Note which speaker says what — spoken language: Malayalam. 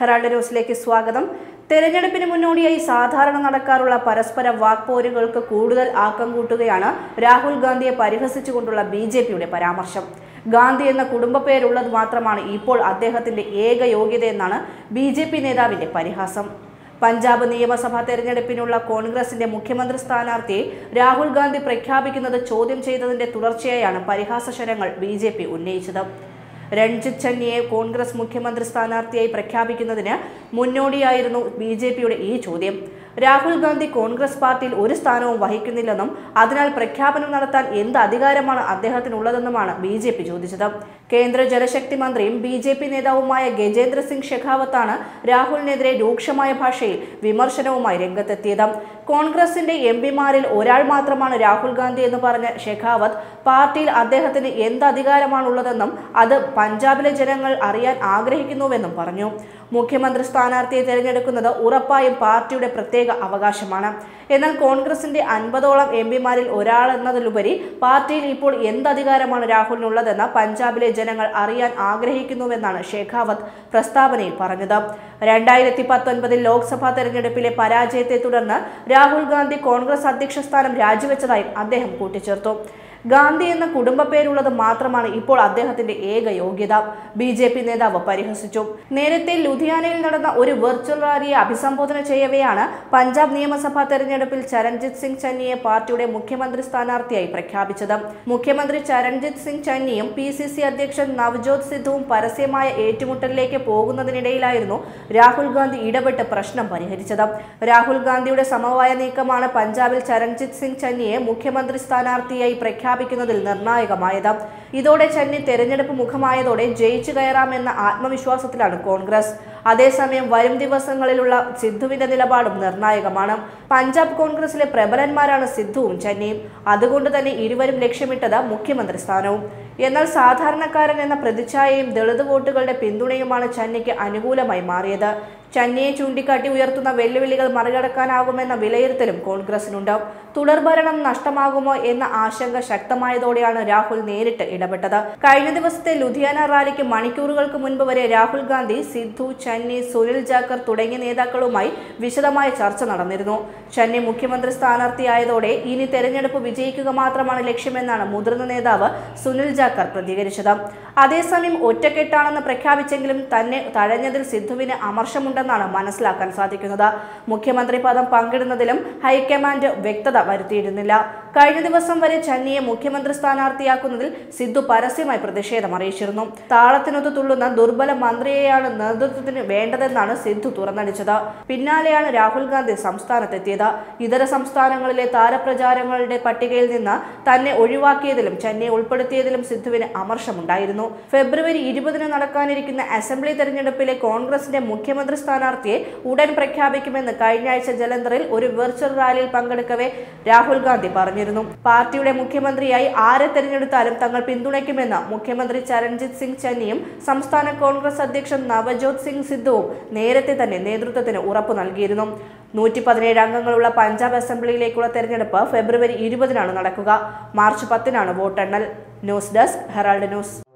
Speaker 1: ഹെറാൾഡ് ന്യൂസിലേക്ക് സ്വാഗതം തെരഞ്ഞെടുപ്പിന് മുന്നോടിയായി സാധാരണ നടക്കാറുള്ള പരസ്പര വാക്പോരുകൾക്ക് കൂടുതൽ ആക്കം കൂട്ടുകയാണ് രാഹുൽ ഗാന്ധിയെ പരിഹസിച്ചുകൊണ്ടുള്ള ബി ജെ പിയുടെ പരാമർശം ഗാന്ധി എന്ന കുടുംബ പേരുള്ളത് മാത്രമാണ് ഇപ്പോൾ അദ്ദേഹത്തിന്റെ ഏക യോഗ്യതയെന്നാണ് ബി ജെ പി നേതാവിന്റെ പരിഹാസം പഞ്ചാബ് നിയമസഭാ തെരഞ്ഞെടുപ്പിനുള്ള കോൺഗ്രസിന്റെ മുഖ്യമന്ത്രി സ്ഥാനാർത്ഥിയെ രാഹുൽ ഗാന്ധി പ്രഖ്യാപിക്കുന്നത് ചോദ്യം ചെയ്തതിന്റെ തുടർച്ചയായാണ് പരിഹാസശരങ്ങൾ ബി ജെ പി ഉന്നയിച്ചത് രൺജിത് ചന്നിയെ കോൺഗ്രസ് മുഖ്യമന്ത്രി സ്ഥാനാർത്ഥിയായി പ്രഖ്യാപിക്കുന്നതിന് മുന്നോടിയായിരുന്നു ബി ജെ പിയുടെ ഈ ചോദ്യം രാഹുൽ ഗാന്ധി കോൺഗ്രസ് പാർട്ടിയിൽ ഒരു സ്ഥാനവും വഹിക്കുന്നില്ലെന്നും അതിനാൽ പ്രഖ്യാപനം നടത്താൻ എന്ത് അധികാരമാണ് അദ്ദേഹത്തിനുള്ളതെന്നുമാണ് ബി ജെ പി ചോദിച്ചത് കേന്ദ്ര ജലശക്തി മന്ത്രിയും ബി ജെ പി നേതാവുമായ ഗജേന്ദ്ര സിംഗ് ഷെഖാവത്താണ് രാഹുലിനെതിരെ രൂക്ഷമായ ഭാഷയിൽ വിമർശനവുമായി രംഗത്തെത്തിയത് കോൺഗ്രസിന്റെ എം പിമാരിൽ ഒരാൾ മാത്രമാണ് രാഹുൽ ഗാന്ധി എന്ന് പറഞ്ഞ ഷെഖാവത്ത് പാർട്ടിയിൽ അദ്ദേഹത്തിന് എന്ത് അധികാരമാണുള്ളതെന്നും അത് പഞ്ചാബിലെ ജനങ്ങൾ അറിയാൻ ആഗ്രഹിക്കുന്നുവെന്നും പറഞ്ഞു മുഖ്യമന്ത്രി സ്ഥാനാർത്ഥിയെ തിരഞ്ഞെടുക്കുന്നത് ഉറപ്പായും പാർട്ടിയുടെ പ്രത്യേക അവകാശമാണ് എന്നാൽ കോൺഗ്രസിന്റെ അൻപതോളം എം പിമാരിൽ ഒരാളെന്നതിലുപരി പാർട്ടിയിൽ ഇപ്പോൾ എന്ത് അധികാരമാണ് രാഹുലിനുള്ളതെന്ന് പഞ്ചാബിലെ ജനങ്ങൾ അറിയാൻ ആഗ്രഹിക്കുന്നുവെന്നാണ് ഷെഖാവത്ത് പ്രസ്താവനയിൽ പറഞ്ഞത് രണ്ടായിരത്തി പത്തൊൻപതിൽ ലോക്സഭാ തെരഞ്ഞെടുപ്പിലെ പരാജയത്തെ തുടർന്ന് രാഹുൽ ഗാന്ധി കോൺഗ്രസ് അധ്യക്ഷ സ്ഥാനം രാജിവെച്ചതായും അദ്ദേഹം കൂട്ടിച്ചേർത്തു ഗാന്ധി എന്ന കുടുംബ പേരുള്ളത് മാത്രമാണ് ഇപ്പോൾ അദ്ദേഹത്തിന്റെ ഏക യോഗ്യത ബി ജെ പി നേതാവ് പരിഹസിച്ചു നേരത്തെ ലുധിയാനയിൽ നടന്ന ഒരു വെർച്വൽ റാലിയെ അഭിസംബോധന ചെയ്യവെയാണ് പഞ്ചാബ് നിയമസഭാ തെരഞ്ഞെടുപ്പിൽ ചരൺജിത് സിംഗ് ചന്നിയെ പാർട്ടിയുടെ മുഖ്യമന്ത്രി സ്ഥാനാർത്ഥിയായി പ്രഖ്യാപിച്ചത് മുഖ്യമന്ത്രി ചരൺജിത് സിംഗ് ചന്നിയും പി സി സി അധ്യക്ഷൻ നവജോത് സിദ്ധുവും പരസ്യമായ ഏറ്റുമുട്ടലിലേക്ക് പോകുന്നതിനിടയിലായിരുന്നു രാഹുൽ ഗാന്ധി ഇടപെട്ട് പ്രശ്നം പരിഹരിച്ചത് രാഹുൽ ഗാന്ധിയുടെ സമവായ നീക്കമാണ് പഞ്ചാബിൽ ചരൺജിത് സിംഗ് ചന്നിയെ മുഖ്യമന്ത്രി സ്ഥാനാർത്ഥിയായി പ്രഖ്യാപിക്കുന്നതിൽ നിർണായകമായത് ഇതോടെ ചന്നി തെരഞ്ഞെടുപ്പ് മുഖമായതോടെ ജയിച്ചു കയറാമെന്ന ആത്മവിശ്വാസത്തിലാണ് കോൺഗ്രസ് അതേസമയം വരും ദിവസങ്ങളിലുള്ള സിദ്ധുവിന്റെ നിലപാടും നിർണായകമാണ് പഞ്ചാബ് കോൺഗ്രസിലെ പ്രബലന്മാരാണ് സിദ്ധുവും ചന്നിയും അതുകൊണ്ട് തന്നെ ഇരുവരും ലക്ഷ്യമിട്ടത് മുഖ്യമന്ത്രി സ്ഥാനവും എന്നാൽ സാധാരണക്കാരൻ എന്ന പ്രതിച്ഛായയും ദളിത് വോട്ടുകളുടെ പിന്തുണയുമാണ് ചന്നിക്ക് അനുകൂലമായി മാറിയത് ചന്നിയെ ചൂണ്ടിക്കാട്ടി ഉയർത്തുന്ന വെല്ലുവിളികൾ മറികടക്കാനാകുമെന്ന വിലയിരുത്തലും കോൺഗ്രസിനുണ്ട് തുടർഭരണം നഷ്ടമാകുമോ എന്ന ആശങ്ക ശക്തമായതോടെയാണ് രാഹുൽ നേരിട്ട് ഇടപെട്ടത് കഴിഞ്ഞ ദിവസത്തെ ലുധിയാന റാലിക്ക് മണിക്കൂറുകൾക്ക് മുൻപ് വരെ രാഹുൽ ഗാന്ധി സിദ്ധു ചന്നി സുനിൽ ജാക്കർ തുടങ്ങിയ നേതാക്കളുമായി വിശദമായ ചർച്ച നടന്നിരുന്നു ചന്നി മുഖ്യമന്ത്രി സ്ഥാനാർത്ഥിയായതോടെ ഇനി തെരഞ്ഞെടുപ്പ് വിജയിക്കുക മാത്രമാണ് ലക്ഷ്യമെന്നാണ് മുതിർന്ന നേതാവ് സുനിൽ ജാക്കർ പ്രതികരിച്ചത് അതേസമയം ഒറ്റക്കെട്ടാണെന്ന് പ്രഖ്യാപിച്ചെങ്കിലും തന്നെ തഴഞ്ഞതിൽ സിദ്ധുവിന് അമർഷമുണ്ടെന്നാണ് മനസ്സിലാക്കാൻ സാധിക്കുന്നത് മുഖ്യമന്ത്രി പദം പങ്കിടുന്നതിലും ഹൈക്കമാൻഡ് വ്യക്തത വരുത്തിയിരുന്നില്ല കഴിഞ്ഞ ദിവസം വരെ ചന്നിയെ മുഖ്യമന്ത്രി സ്ഥാനാർത്ഥിയാക്കുന്നതിൽ സിദ്ധു പരസ്യമായി പ്രതിഷേധം അറിയിച്ചിരുന്നു താളത്തിനൊത്ത് തുള്ളുന്ന ദുർബല മന്ത്രിയെയാണ് നേതൃത്വത്തിന് വേണ്ടതെന്നാണ് സിദ്ധു തുറന്നടിച്ചത് പിന്നാലെയാണ് രാഹുൽ ഗാന്ധി സംസ്ഥാനത്തെത്തിയത് ഇതര സംസ്ഥാനങ്ങളിലെ താരപ്രചാരങ്ങളുടെ പട്ടികയിൽ നിന്ന് തന്നെ ഒഴിവാക്കിയതിലും ചെന്നൈ ഉൾപ്പെടുത്തിയതിലും സിദ്ധുവിന് അമർഷമുണ്ടായിരുന്നു ഫെബ്രുവരി ഇരുപതിന് നടക്കാനിരിക്കുന്ന അസംബ്ലി തെരഞ്ഞെടുപ്പിലെ കോൺഗ്രസിന്റെ മുഖ്യമന്ത്രി സ്ഥാനാർത്ഥിയെ ഉടൻ പ്രഖ്യാപിക്കുമെന്ന് കഴിഞ്ഞ ആഴ്ച ജലന്ധറിൽ ഒരു വെർച്വൽ റാലിയിൽ പങ്കെടുക്കവെ രാഹുൽ ഗാന്ധി പറഞ്ഞിരുന്നു പാർട്ടിയുടെ മുഖ്യമന്ത്രിയായി ആരെ തെരഞ്ഞെടുത്താലും തങ്ങൾ പിന്തുണയ്ക്കുമെന്ന് മുഖ്യമന്ത്രി ചരൺജിത് സിംഗ് ചന്നിയും സംസ്ഥാന കോൺഗ്രസ് അധ്യക്ഷൻ നവജോത് സിംഗ് സിദ്ധുവും നേരത്തെ തന്നെ നേതൃത്വത്തിന് ഉറപ്പു നൽകിയിരുന്നു നൂറ്റി പതിനേഴ് അംഗങ്ങളുള്ള പഞ്ചാബ് അസംബ്ലിയിലേക്കുള്ള തെരഞ്ഞെടുപ്പ് ഫെബ്രുവരി ഇരുപതിനാണ് നടക്കുക മാർച്ച് പത്തിനാണ് വോട്ടെണ്ണൽ ന്യൂസ് ഡെസ്ക് ഹെറാൾഡ് ന്യൂസ്